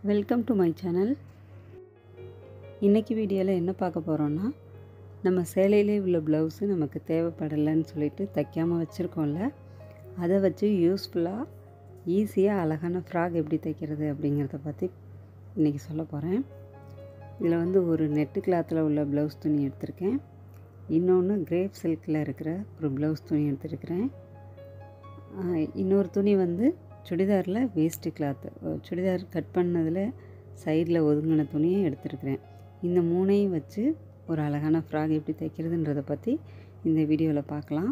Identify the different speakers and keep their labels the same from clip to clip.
Speaker 1: welcome to my channel இன்றைக்கி வீடியோவில் என்ன பார்க்க போகிறோன்னா நம்ம சேலையிலே உள்ள ப்ளவுஸு நமக்கு தேவைப்படலைன்னு சொல்லிட்டு தைக்காமல் வச்சுருக்கோம்ல அதை வச்சு யூஸ்ஃபுல்லாக ஈஸியாக அழகான ஃப்ராக் எப்படி தைக்கிறது அப்படிங்கிறத பற்றி இன்றைக்கி சொல்ல போகிறேன் இதில் வந்து ஒரு நெட்டு கிளாத்தில் உள்ள ப்ளவுஸ் துணி எடுத்திருக்கேன் இன்னொன்று கிரேப் சில்கில் இருக்கிற ஒரு ப்ளவுஸ் துணி எடுத்துருக்கிறேன் இன்னொரு துணி வந்து சுடிதாரில் வேஸ்ட்டு கிளாத்து சுடிதார் கட் பண்ணதில் சைடில் ஒதுங்கின துணியை எடுத்துருக்கிறேன் இந்த மூணையும் வச்சு ஒரு அழகான ஃப்ராக் எப்படி தைக்கிறதுன்றதை பற்றி இந்த வீடியோவில் பார்க்கலாம்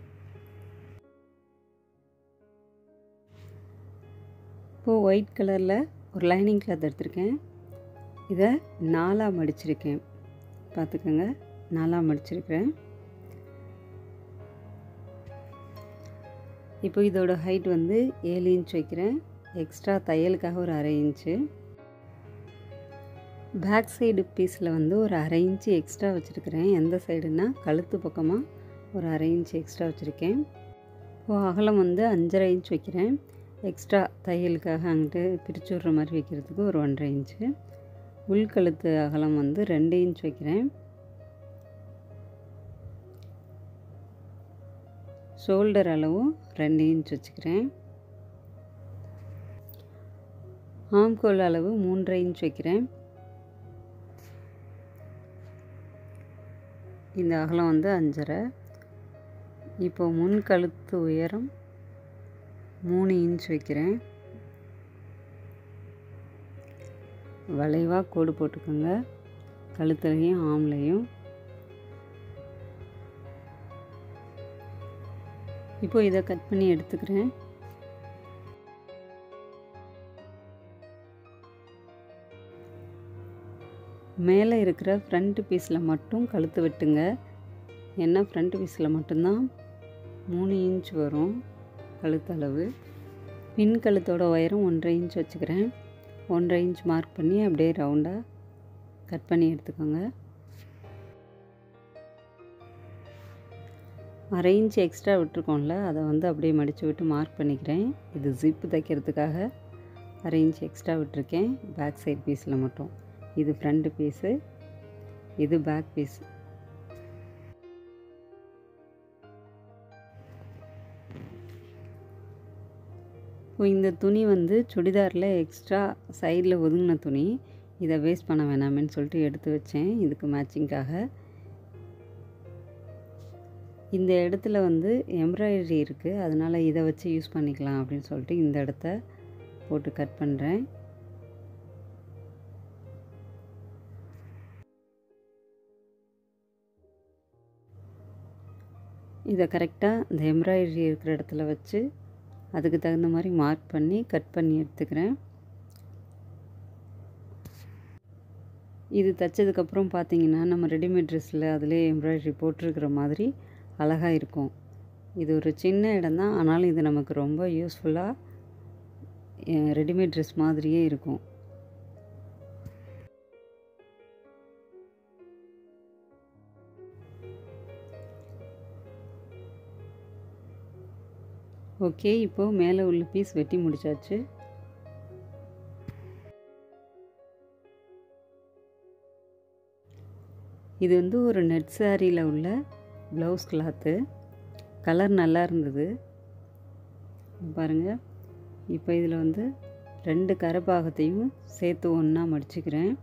Speaker 1: இப்போது ஒயிட் கலரில் ஒரு லைனிங் கிளாத் எடுத்திருக்கேன் இதை நாலாக மடிச்சிருக்கேன் பார்த்துக்கோங்க நாலாக மடிச்சிருக்கிறேன் இப்போ இதோட ஹைட் வந்து ஏழு இன்ச் வைக்கிறேன் எக்ஸ்ட்ரா தையலுக்காக ஒரு அரை இன்ச்சு பேக் சைடு பீஸில் வந்து ஒரு அரை இன்ச்சு எக்ஸ்ட்ரா வச்சுருக்கிறேன் எந்த சைடுனா கழுத்து பக்கமாக ஒரு அரை இன்ச் எக்ஸ்ட்ரா வச்சுருக்கேன் இப்போது அகலம் வந்து அஞ்சரை இன்ச் வைக்கிறேன் எக்ஸ்ட்ரா தையலுக்காக அங்கிட்டு பிரித்து விட்ற மாதிரி வைக்கிறதுக்கு ஒரு ஒன்றரை இன்ச்சு உள்கழுத்து அகலம் வந்து ரெண்டு இன்ச் வைக்கிறேன் ஷோல்டர் அளவும் ரெண்டு இன்ச் வச்சுக்கிறேன் ஆம்கோல் அளவு மூன்றரை இன்ச் வைக்கிறேன் இந்த அகலம் வந்து அஞ்சரை இப்போ முன் கழுத்து உயரம் மூணு இன்ச் வைக்கிறேன் வளைவாக கோடு போட்டுக்கோங்க கழுத்துலையும் ஆம்லையும் இப்போ இதை கட் பண்ணி எடுத்துக்கிறேன் மேலே இருக்கிற ஃப்ரண்ட் பீஸில் மட்டும் கழுத்து வெட்டுங்க ஏன்னா ஃப்ரண்ட் பீஸில் மட்டும்தான் மூணு இன்ச் வரும் கழுத்தளவு பின் கழுத்தோட உயரம் ஒன்றரை இன்ச் வச்சுக்கிறேன் ஒன்றரை இன்ச் மார்க் பண்ணி அப்படியே ரவுண்டாக கட் பண்ணி எடுத்துக்கோங்க அரை இன்ச் எக்ஸ்ட்ரா விட்டுருக்கோம்ல அதை வந்து அப்படியே மடித்து விட்டு மார்க் பண்ணிக்கிறேன் இது ஜிப்பு தைக்கிறதுக்காக அரை இன்ச் எக்ஸ்ட்ரா விட்டுருக்கேன் பேக் சைட் பீஸில் மட்டும் இது ஃப்ரண்ட் பீஸு இது பேக் பீஸ் இப்போ இந்த துணி வந்து சுடிதாரில் எக்ஸ்ட்ரா சைடில் ஒதுங்கின துணி இதை வேஸ்ட் பண்ண வேணாமேன்னு சொல்லிட்டு எடுத்து வச்சேன் இதுக்கு மேட்சிங்காக இந்த இடத்துல வந்து எம்ப்ராய்டரி இருக்குது அதனால் இதை வச்சு யூஸ் பண்ணிக்கலாம் அப்படின்னு சொல்லிட்டு இந்த இடத்த போட்டு கட் பண்ணுறேன் இதை கரெக்டாக இந்த எம்ப்ராய்டரி இருக்கிற இடத்துல வச்சு அதுக்கு தகுந்த மாதிரி மார்க் பண்ணி கட் பண்ணி எடுத்துக்கிறேன் இது தைச்சதுக்கப்புறம் பார்த்தீங்கன்னா நம்ம ரெடிமேட் ட்ரெஸ்ஸில் அதிலே எம்ப்ராய்டரி போட்டிருக்கிற மாதிரி அழகாக இருக்கும் இது ஒரு சின்ன இடம் தான் ஆனாலும் இது நமக்கு ரொம்ப யூஸ்ஃபுல்லாக ரெடிமேட் ட்ரெஸ் மாதிரியே இருக்கும் ஓகே இப்போது மேலே உள்ள பீஸ் வெட்டி முடிச்சாச்சு இது வந்து ஒரு நெட் சாரியில் உள்ள ப்ளவுஸ் கிளாத்து கலர் நல்லா இருந்தது பாருங்கள் இப்போ இதில் வந்து ரெண்டு கரப்பாகத்தையும் சேர்த்து ஒன்றா மடிச்சுக்கிறேன்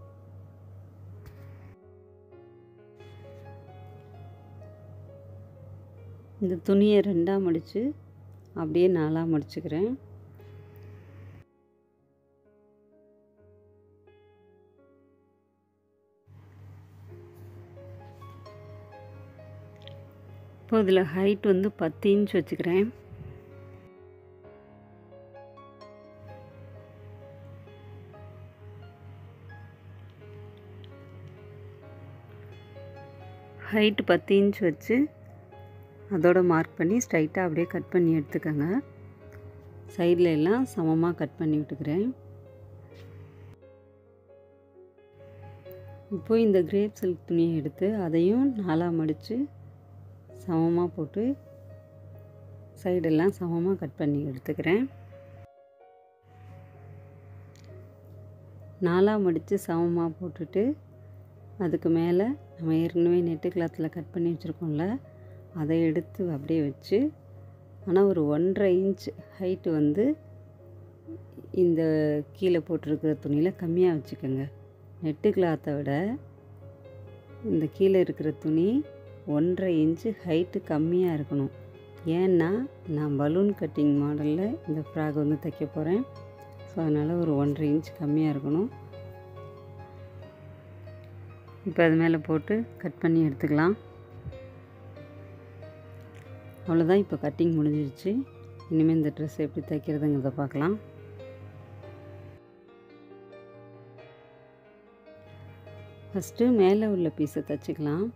Speaker 1: இந்த துணியை ரெண்டாக மடித்து அப்படியே நாலாக மடிச்சுக்கிறேன் இப்போ இதில் ஹைட் வந்து பத்து இன்ச் வச்சுக்கிறேன் ஹைட்டு பத்து இன்ச் வச்சு அதோட மார்க் பண்ணி ஸ்ட்ரைட்டாக அப்படியே கட் பண்ணி எடுத்துக்கோங்க சைடில் எல்லாம் சமமாக கட் பண்ணி விட்டுக்கிறேன் இப்போது இந்த கிரேப் சில்க் துணியை எடுத்து அதையும் நாலாக மடித்து சமமாக போட்டு சைடெல்லாம் சமமாக கட் பண்ணி எடுத்துக்கிறேன் நாலாக மடித்து சமமாக போட்டுட்டு அதுக்கு மேலே நம்ம ஏற்கனவே நெட்டு கிளாத்தில் கட் பண்ணி வச்சுருக்கோம்ல அதை எடுத்து அப்படியே வச்சு ஆனால் ஒரு ஒன்றரை இன்ச் ஹைட்டு வந்து இந்த கீழே போட்டிருக்கிற துணியில் கம்மியாக வச்சுக்கோங்க நெட்டு கிளாத்தை விட இந்த கீழே இருக்கிற துணி ஒன்றரை இன்ச்சு ஹைட்டு கம்மியாக இருக்கணும் ஏன்னா நான் பலூன் கட்டிங் மாடலில் இந்த ஃப்ராக் வந்து தைக்க போகிறேன் ஸோ அதனால் ஒரு ஒன்றரை இன்ச் கம்மியாக இருக்கணும் இப்போ அது மேலே போட்டு கட் பண்ணி எடுத்துக்கலாம் அவ்வளோதான் இப்போ கட்டிங் முடிஞ்சிருச்சு இனிமேல் இந்த ட்ரெஸ் எப்படி தைக்கிறதுங்கிறத பார்க்கலாம் ஃபஸ்ட்டு மேலே உள்ள பீஸை தைச்சிக்கலாம்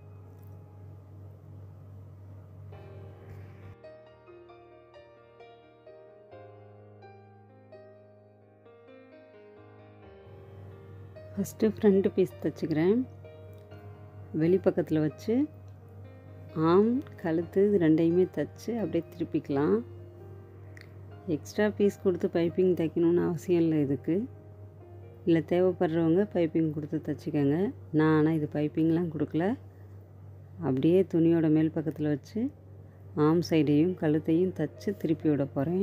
Speaker 1: ஃபஸ்ட்டு ஃப்ரண்ட்டு பீஸ் தைச்சிக்கிறேன் வெளிப்பக்கத்தில் வச்சு ஆம் கழுத்து இது ரெண்டையுமே தைச்சி அப்படியே திருப்பிக்கலாம் எக்ஸ்ட்ரா பீஸ் கொடுத்து பைப்பிங் தைக்கணும்னு அவசியம் இல்லை இதுக்கு இல்லை தேவைப்படுறவங்க பைப்பிங் கொடுத்து தைச்சிக்கோங்க நான் ஆனால் இது பைப்பிங்லாம் கொடுக்கல அப்படியே துணியோட மேல் பக்கத்தில் வச்சு ஆம் சைடையும் கழுத்தையும் தைச்சி திருப்பி விட போகிறேன்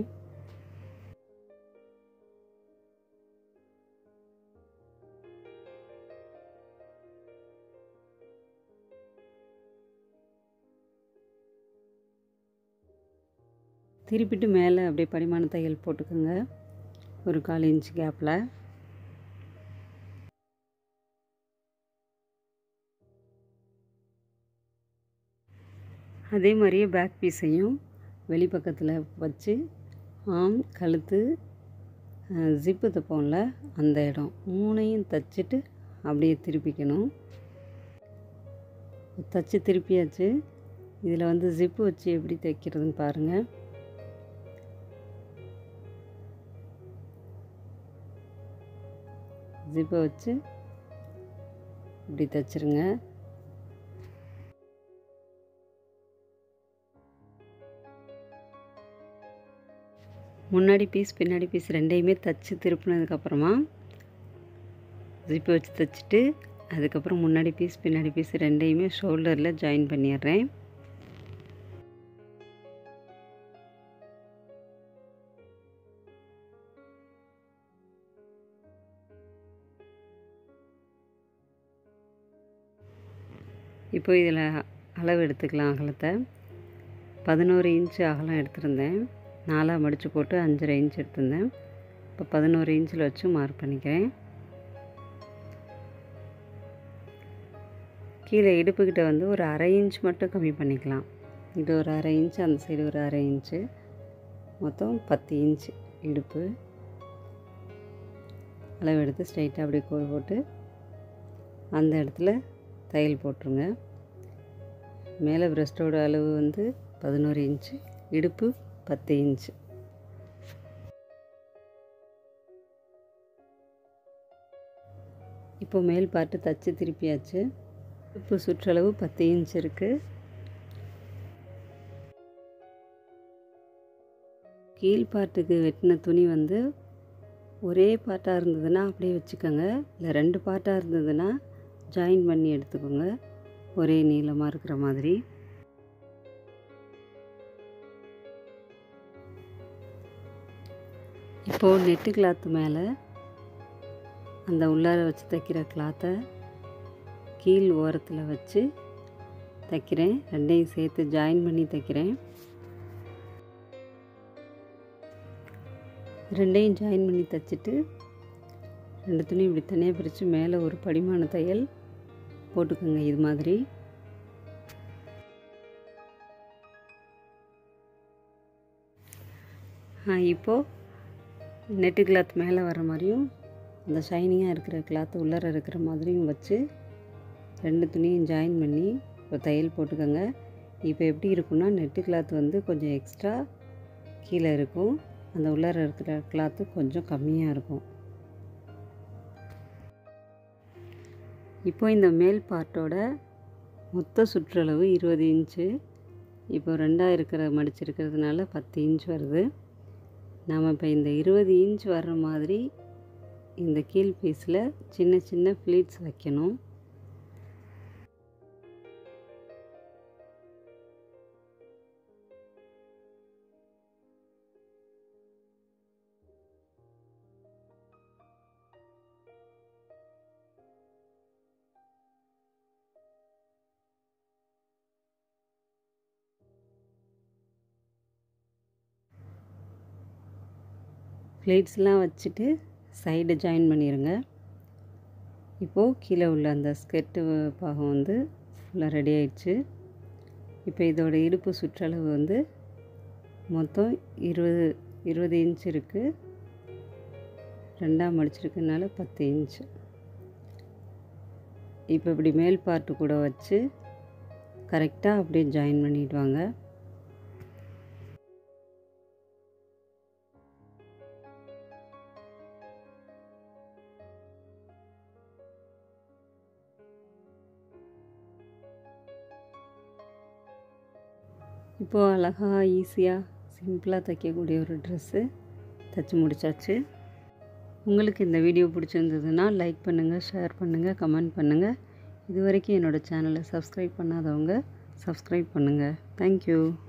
Speaker 1: திருப்பிட்டு மேலே அப்படியே படிமான தையல் போட்டுக்கோங்க ஒரு கால் இன்ச் கேப்பில் அதே மாதிரியே பேக் பீஸையும் வெளிப்பக்கத்தில் வச்சு ஆம் கழுத்து ஜிப்பு தைப்போம்ல அந்த இடம் மூணையும் தைச்சிட்டு அப்படியே திருப்பிக்கணும் தைச்சி திருப்பியாச்சு இதில் வந்து ஜிப்பு வச்சு எப்படி தைக்கிறதுன்னு பாருங்கள் ஜிப்பை வச்சு இப்படி தைச்சிருங்க முன்னாடி பீஸ் பின்னாடி பீஸ் ரெண்டையுமே தைச்சி திருப்பினதுக்கப்புறமா ஜிப்பு வச்சு தைச்சிட்டு அதுக்கப்புறம் முன்னாடி பீஸ் பின்னாடி பீஸ் ரெண்டையுமே ஷோல்டரில் ஜாயின் பண்ணிடுறேன் இப்போ இதில் அளவு எடுத்துக்கலாம் அகலத்தை பதினோரு இன்ச்சு அகலம் எடுத்திருந்தேன் நாலாக மடித்து போட்டு அஞ்சரை இன்ச் எடுத்திருந்தேன் இப்போ பதினோரு இன்ச்சில் வச்சு மார்க் பண்ணிக்கிறேன் கீழே இடுப்புக்கிட்ட வந்து ஒரு அரை இன்ச் மட்டும் கம்மி பண்ணிக்கலாம் இது ஒரு அரை இன்ச்சு அந்த சைடு ஒரு அரை இன்ச்சு மொத்தம் பத்து இன்ச்சு இடுப்பு அளவு எடுத்து ஸ்ட்ரைட்டாக அப்படியே கோடு போட்டு அந்த இடத்துல தையல் போட்டுருங்க மேலே பிரஸ்டோட அளவு வந்து பதினோரு இன்ச்சு இடுப்பு பத்து இன்ச்சு இப்போ மேல் பார்ட்டு தச்சு திருப்பியாச்சு இடுப்பு சுற்றளவு பத்து இன்ச் இருக்குது கீழ் பார்ட்டுக்கு வெட்டின துணி வந்து ஒரே பார்ட்டாக இருந்ததுன்னா அப்படியே வச்சுக்கோங்க இல்லை ரெண்டு பார்ட்டாக இருந்ததுன்னா ஜாயின் பண்ணி எடுத்துக்கோங்க ஒரே நீளமாக இருக்கிற மாதிரி இப்போது நெட்டு கிளாத்து மேலே அந்த உள்ளார வச்சு தைக்கிற கிளாத்தை கீழ் ஓரத்தில் வச்சு தைக்கிறேன் ரெண்டையும் சேர்த்து ஜாயின் பண்ணி தைக்கிறேன் ரெண்டையும் ஜாயின் பண்ணி தைச்சிட்டு ரெண்டு துணி இப்படி தனியாக பிரித்து மேலே ஒரு படிமான தையல் போட்டுக்கோங்க இது மாதிரி இப்போது நெட்டு கிளாத் மேலே வர மாதிரியும் அந்த ஷைனிங்காக இருக்கிற கிளாத்து உள்ளார இருக்கிற மாதிரியும் வச்சு ரெண்டு துணியும் ஜாயின் பண்ணி இப்போ தையல் போட்டுக்கோங்க இப்போ எப்படி இருக்குன்னா நெட்டு கிளாத் வந்து கொஞ்சம் எக்ஸ்ட்ரா கீழே இருக்கும் அந்த உள்ளார இருக்கிற கிளாத்து கொஞ்சம் கம்மியாக இருக்கும் இப்போ இந்த மேல் பார்ட்டோட மொத்த சுற்றளவு இருபது இன்ச்சு இப்போ ரெண்டாக இருக்கிற மடிச்சிருக்கிறதுனால பத்து இன்ச் வருது நாம் இப்போ இந்த இருபது இன்ச் வர்ற மாதிரி இந்த கீழ் பீஸில் சின்ன சின்ன ஃப்ளீட்ஸ் வைக்கணும் ப்ளேட்ஸ்லாம் வச்சுட்டு சைடு ஜாயின் பண்ணிடுங்க இப்போது கீழே உள்ள அந்த ஸ்கெர்ட்டு பாகம் வந்து ஃபுல்லாக ரெடி ஆயிடுச்சு இப்போ இதோட இடுப்பு சுற்றளவு வந்து மொத்தம் இருபது இருபது இன்ச் இருக்குது ரெண்டாக மடிச்சிருக்கனால பத்து இன்ச்சு இப்போ இப்படி மேல் பார்ட்டு கூட வச்சு கரெக்டாக அப்படியே ஜாயின் பண்ணிடுவாங்க இப்போது அழகாக ஈஸியாக சிம்பிளாக தைக்கக்கூடிய ஒரு ட்ரெஸ்ஸு தைச்சி முடித்தாச்சு உங்களுக்கு இந்த வீடியோ பிடிச்சிருந்ததுன்னா லைக் பண்ணுங்கள் ஷேர் பண்ணுங்கள் கமெண்ட் பண்ணுங்கள் இது வரைக்கும் என்னோடய சேனலை சப்ஸ்கிரைப் பண்ணாதவங்க சப்ஸ்கிரைப் பண்ணுங்கள் தேங்க்யூ